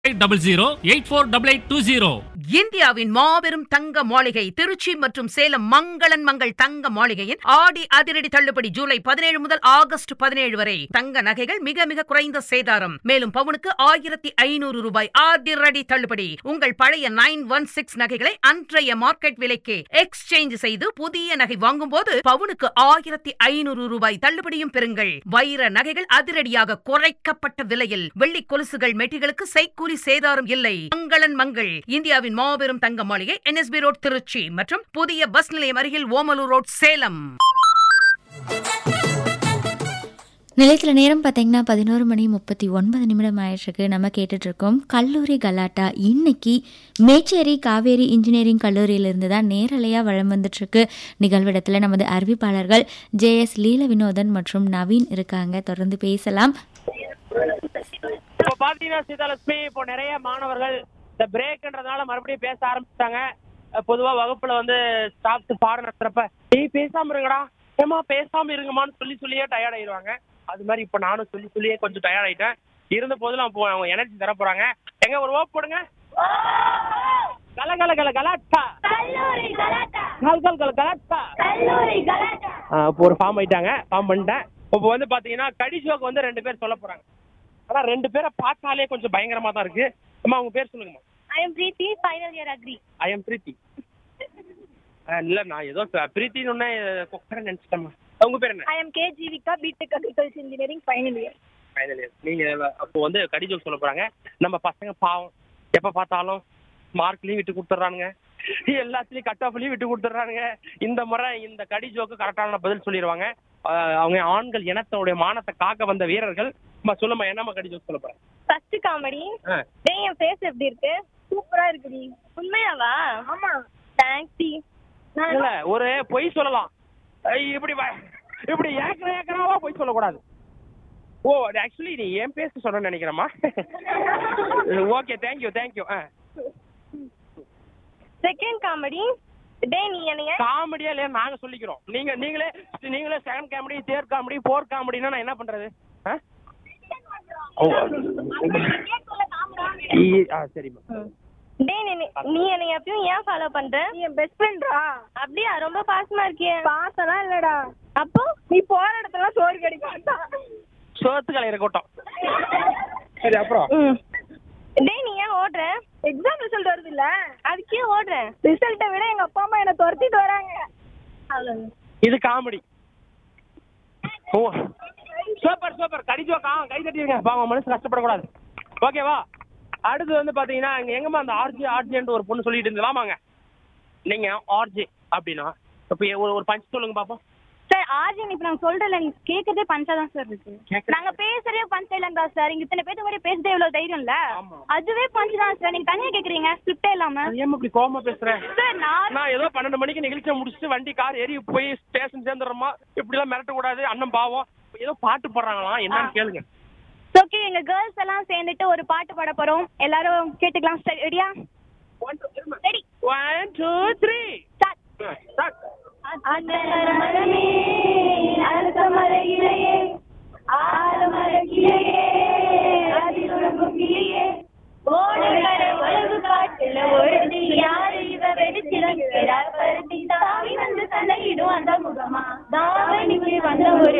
Double zero eight four double eight two zero இந்தியாவின் மாபெரும் தங்க மாளிகை திருச்சி மற்றும் சேலம் மங்களன் மங்கள் தங்க மாளிகையின் ஆடி அதிரடி தள்ளுபடி ஜூலை பதினேழு முதல் ஆகஸ்ட் பதினேழு வரை தங்க நகைகள் மிக மிக குறைந்த சேதாரம் மேலும் பவுனுக்கு ஆயிரத்தி ஐநூறு ரூபாய் அதிரடி தள்ளுபடி உங்கள் பழைய நைன் ஒன் சிக்ஸ் நகைகளை அன்றைய மார்க்கெட் விலைக்கு எக்ஸ்சேஞ்ச் செய்து புதிய நகை வாங்கும் போது பவுனுக்கு ஆயிரத்தி ஐநூறு ரூபாய் தள்ளுபடியும் பெறுங்கள் வைர நகைகள் அதிரடியாக குறைக்கப்பட்ட விலையில் வெள்ளி கொலுசுகள் மெட்டிகளுக்கு செய்கூலி சேதாரம் இல்லை மங்களன் மங்கள் இந்தியாவின் மாபெரும் தங்க மாளிகை என்எஸ்பி ரோட் திருச்சி மற்றும் புதிய பஸ் நிலையம் அருகில் ஓமலூர் ரோட் சேலம் நிலையத்தில் நேரம் பார்த்தீங்கன்னா பதினோரு மணி முப்பத்தி ஒன்பது நிமிடம் ஆயிடுச்சுக்கு நம்ம கேட்டுட்டு இருக்கோம் கல்லூரி கலாட்டா இன்னைக்கு மேச்சேரி காவேரி இன்ஜினியரிங் கல்லூரியிலிருந்து தான் நேரலையாக வளம் வந்துட்டுருக்கு நிகழ்விடத்தில் நமது அறிவிப்பாளர்கள் ஜே எஸ் லீல வினோதன் மற்றும் நவீன் இருக்காங்க தொடர்ந்து பேசலாம் இப்போ பாத்தீங்கன்னா சீதாலட்சுமி இப்போ நிறைய மாணவர்கள் இந்த பிரேக்ன்றதுனால மறுபடியும் பேச ஆரம்பிச்சிட்டாங்க அஹ் பொதுவா வகுப்புல வந்து ஸ்டாஃப்ஸ் பாடம் நடத்துறப்ப ஏய் பேசாம இருங்கடா ஏமா பேசாம இருங்கம்மான்னு சொல்லி சொல்லியே டயர்ட் ஆயிடுவாங்க அது மாதிரி இப்போ நானும் சொல்லி சொல்லியே கொஞ்சம் டயர்ட் ஆயிட்டேன் இருந்த போதிலும் அப்போ அவங்க எனர்ஜி தர போறாங்க எங்க ஒரு ஓப் போடுங்க கல கல கல கலாட்டா கல் கல் கல கலாட்டா ஆ, இப்போ ஒரு ஃபார்ம் ஆயிட்டாங்க ஃபார்ம் பண்ணிட்டேன் இப்போ வந்து பாத்தீங்கன்னா கடி ஜோக் வந்து ரெண்டு பேர் சொல்ல போறாங்க ஆனா ரெண்டு பேரை பார்த்தாலே கொஞ்சம் பயங்கரமா தான் இருக்கு அம்மா உங்க பேர் சொல்லுங்கம்மா I am Preeti, final year agree. I am Preethi ஆ, இல்ல நான் ஏதோ பிரீத்தின்னு ஒன்னே கொக்கரை நினைச்சிட்டேம்மா உங்க பேர் என்ன I am K. Jivika, BTech Agriculture Engineering, final year. Final year நீங்க அப்போ வந்து கடி ஜோக் சொல்ல போறாங்க நம்ம பசங்க பாவம் எப்ப பார்த்தாலும் மார்க்லயும் விட்டு கொடுத்துட்றானுங்க எல்லாத்துலயும் கட் ஆஃப்லயும் விட்டு கொடுத்துட்றானுங்க இந்த முறை இந்த கடி ஜோக்கு கரெக்டான பதில் சொல்லிடுவாங்க ஆஹ் அவங்க ஆண்கள் இனத்தோடைய மானத்தை காக்க வந்த வீரர்கள் அம்மா சொல்லுமா என்னம்மா கடி ஜோக் சொல்ல போறேன் First comedy. ஆ. டேய் என் ஃபேஸ் எப்படி இருக்கு சூப்பரா இருக்குடி உண்மையாவா ஆமா தேங்க்ஸ் டி நான் இல்ல ஒரு பொய் சொல்லலாம் ஐய், இப்படி வ- இப்படி ஏக்கரா ஏக்கராவா பொய் சொல்லக்கூடாது ஓ ஆக்சுவலி நீ என் பேச சொல்றேன்னு நினைக்கிறேம்மா ஓகே தேங்க்யூ தேங்க்யூ ஆ செகண்ட் காமெடி டேய் நீ என்னைய காமெடியா இல்லையா நாங்க சொல்லிக்கிறோம் நீங்க நீங்களே நீங்களே second comedy third comedy fourth காமெடினா நான் என்ன பண்றது ஆ? ஓ இ- ஆ சரிம்மா டேய் நீ நீ என்னை எப்பயும் ஏன் ஃபாலோ பண்ற நீ என் பெஸ்ட் ஃப்ரெண்ட்ரா அப்படியா ரொம்ப பாசமா இருக்கியே பாசம்லாம் இல்லடா அப்போ நீ போற இடத்துல சோறு கிடைக்க சோத்து கலையிற கூட்டம் சரி அப்புறம் டேய் நீ ஏன் ஓடுற எக்ஸாம் ரிசல்ட் வருது இல்ல அதுக்கே ஓடுற ரிசல்ட்டை விட எங்க அப்பா அம்மா என்ன துரத்திட்டு வராங்க இது காமெடி ஓ சூப்பர் சூப்பர் கடிஜோக்கா கை தட்டிடுங்க பாவம் மனசு கஷ்டப்படக்கூடாது ஓகேவா அடுத்து வந்து பாத்தீங்கன்னா இங்க எங்கம்மா அந்த ஆர்ஜி ஆர்ஜின்ட்டு ஒரு பொண்ணு சொல்லிட்டு இருந்தலாமாங்க நீங்க ஆர்ஜி அப்படின்னா இப்போ ஒரு ஒரு பஞ்ச் சொல்லுங்க பாப்போம் சார் ஆர்ஜின் இப்ப நாங்க சொல்றல நீங்க கேக்குறதே பஞ்சா தான் சார் இருக்கு கேக்குறது- நாங்க பேசுறதே பஞ்ச் இல்லங்க சார் இங்க இத்தனை பேத்து மாதிரி பேசுறதே இவ்வளவு தைரியம் இல்ல ஆமா. அதுவே பஞ்ச் தான் சார் நீங்க தனியா கேக்குறீங்க ஸ்கிரிப்டே இல்லாம அது ஏன் இப்படி கோவமா பேசுறேன் சார் நான் நான் ஏதோ பன்னெண்டு மணிக்கு நிகழ்ச்சியை முடிச்சுட்டு வண்டி கார் ஏறி போய் ஸ்டேஷன் சேர்ந்துடுறோமா இப்படிலாம் மிரட்டக்கூடாது அண்ணன் பாவம் ஏதோ பாட்டு போடுறாங்களாம் என்னன்னு கேளுங்க ஓகே எங்க கேர்ள்ஸ் எல்லாம் சேர்ந்துட்டு ஒரு பாட்டு பாட போறோம் எல்லாரும் கேட்டுக்கலாம் சரி ரெடியா ready one two three start start அந்த மரமே அரச மர இலையே